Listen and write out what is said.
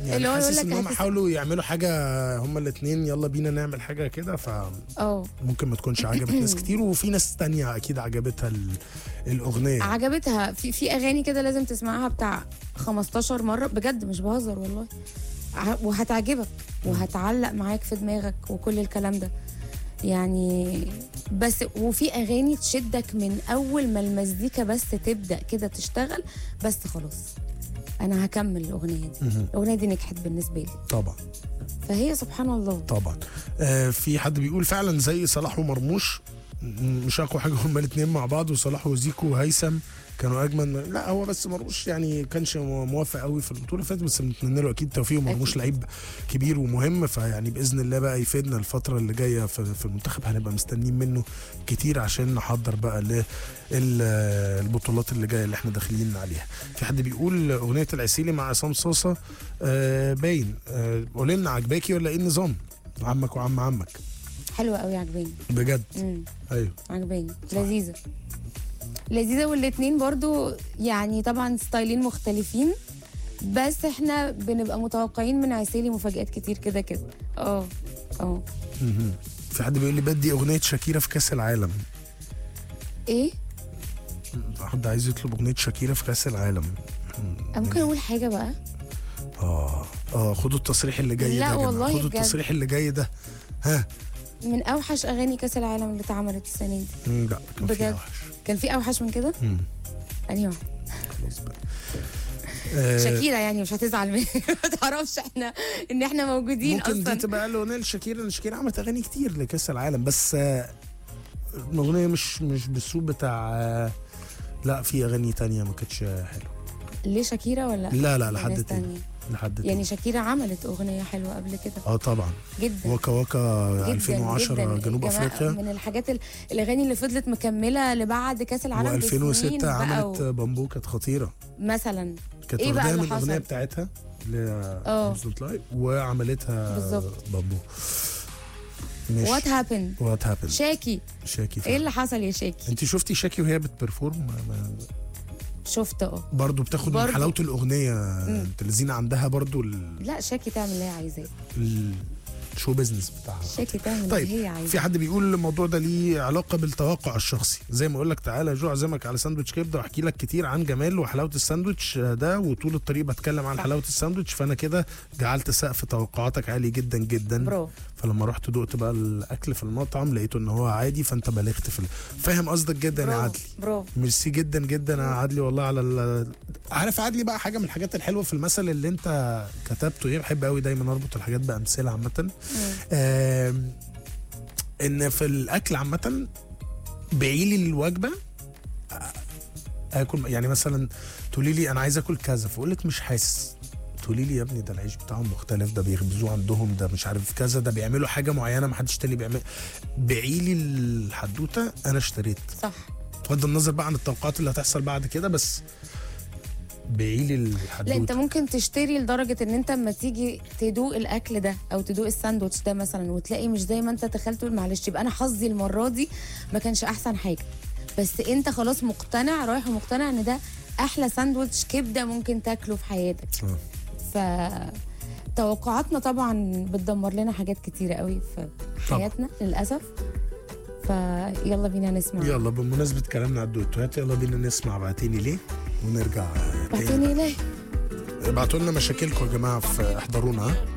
يعني اللي هو يقول حاسس لك انهم هتس- حاولوا يعملوا حاجه هما الاثنين يلا بينا نعمل حاجه كده فممكن اه ما تكونش عجبت ناس كتير وفي ناس تانية اكيد عجبتها ال- الاغنيه عجبتها في في اغاني كده لازم تسمعها بتاع 15 مره بجد مش بهزر والله ع- وهتعجبك وهتعلق معاك في دماغك وكل الكلام ده يعني بس وفي اغاني تشدك من اول ما المزيكا بس تبدا كده تشتغل بس خلاص انا هكمل الاغنيه دي مهم. الاغنيه دي نجحت بالنسبه لي طبعا فهي سبحان الله طبعا آه في حد بيقول فعلا زي صلاح ومرموش م- مش اقوى حاجه هما الاثنين مع بعض وصلاح وزيكو وهيثم كانوا اجمل من- لا هو بس مرموش يعني كانش موافق قوي في البطوله اللي فاتت بس بنتمنى له اكيد توفيق ومرموش أكيد. لعيب كبير ومهم فيعني باذن الله بقى يفيدنا الفتره اللي جايه في, في المنتخب هنبقى مستنيين منه كتير عشان نحضر بقى للبطولات اللي جايه اللي احنا داخلين عليها في حد بيقول اغنيه العسيلي مع عصام صاصه آه باين آه قولي لنا عجباكي ولا ايه النظام عمك وعم عمك حلوه قوي عجباني بجد امم ايوه عجباني لذيذة لذيذة والاتنين برضو يعني طبعا ستايلين مختلفين بس احنا بنبقى متوقعين من عسيلي مفاجآت كتير كده كده اه اه مهم. في حد بيقول لي بدي اغنيه شاكيرا في كاس العالم ايه حد عايز يطلب اغنيه شاكيرا في كاس العالم أنا ممكن اقول حاجة بقى اه اه خدوا التصريح اللي جاي لا ده يا جماعة. والله خدوا بجد. التصريح اللي جاي ده ها من اوحش اغاني كاس العالم اللي اتعملت السنة دي مم، لا كان في بجد. اوحش كان في اوحش من كده مم، انهي واحد خلاص بقى آه، شاكيرا يعني مش هتزعل مني ما تعرفش احنا ان احنا موجودين ممكن دي اصلا تبقى الاغنيه لشاكيرا لان شاكيرا عملت اغاني كتير لكاس العالم بس آه، الاغنيه مش مش بالسوق بتاع آه، لا في اغاني تانية ما كانتش حلوه ليه شاكيرا ولا لا لا ناس لحد تاني تانية؟ لحد تاني يعني شاكيرا عملت اغنية حلوة قبل كده اه طبعا جدا وكا وكا جدا 2010 جدا. جنوب يا جماعة افريقيا من الحاجات ال- الاغاني اللي فضلت مكمله لبعد كاس العالم بسنين و2006 بقى عملت و- بامبو كانت خطيره مثلا كانت إيه بقى واخداها اللي من الاغنيه حصل؟ بتاعتها ل اه. لايف وعملتها بالظبط. بامبو مش وات هابن وات هابن شاكي شاكي ايه فعلا. اللي حصل يا شاكي انت شفتي شاكي وهي بتبرفورم ما- ما- شفت اه برضه بتاخد من برضه. حلاوه الاغنيه انت الذين عندها برضه ال- لا شاكي تعمل اللي هي عايزاه ال- الشو بزنس بتاعها شاكي تعمل اللي طيب هي عايزاه في حد بيقول الموضوع ده ليه علاقه بالتوقع الشخصي زي ما اقول لك تعالى يا جو اعزمك على ساندوتش كبده واحكي لك كتير عن جمال وحلاوه الساندوتش ده وطول الطريق بتكلم عن صح. حلاوه الساندوتش فانا كده جعلت سقف توقعاتك عالي جدا جدا برافو فلما رحت دقت بقى الاكل في المطعم لقيته ان هو عادي فانت بلغت في ال- فاهم قصدك جدا يا برافو عدلي برافو ميرسي جدا جدا يا عدلي والله على ال... عارف عدلي بقى حاجه من الحاجات الحلوه في المثل اللي انت كتبته ايه بحب قوي دايما اربط الحاجات بامثله عامه آم، ان في الاكل عامه بعيلي الوجبه آه، اكل يعني مثلا تقولي لي انا عايز اكل كذا فاقول لك مش حاسس تقولي لي يا ابني ده العيش بتاعهم مختلف ده بيخبزوه عندهم ده مش عارف كذا ده بيعملوا حاجه معينه ما حدش تاني بيعمل بعيلي الحدوته انا اشتريت صح بغض النظر بقى عن التوقعات اللي هتحصل بعد كده بس بعيلي الحدوته لا انت ممكن تشتري لدرجه ان انت اما تيجي تدوق الاكل ده او تدوق الساندوتش ده مثلا وتلاقي مش زي ما انت تخيل تقول معلش يبقى انا حظي المره دي ما كانش احسن حاجه بس انت خلاص مقتنع رايح ومقتنع ان ده احلى ساندوتش كبده ممكن تاكله في حياتك آه. ف توقعاتنا طبعا بتدمر لنا حاجات كتيره قوي في طبعا. حياتنا للاسف فيلا بينا نسمع يلا بمناسبه كلامنا على الدويتوهات يلا بينا نسمع بعتيني ليه ونرجع تاني بعتني ليه ابعتوا لنا مشاكلكم يا جماعه في احضرونا ها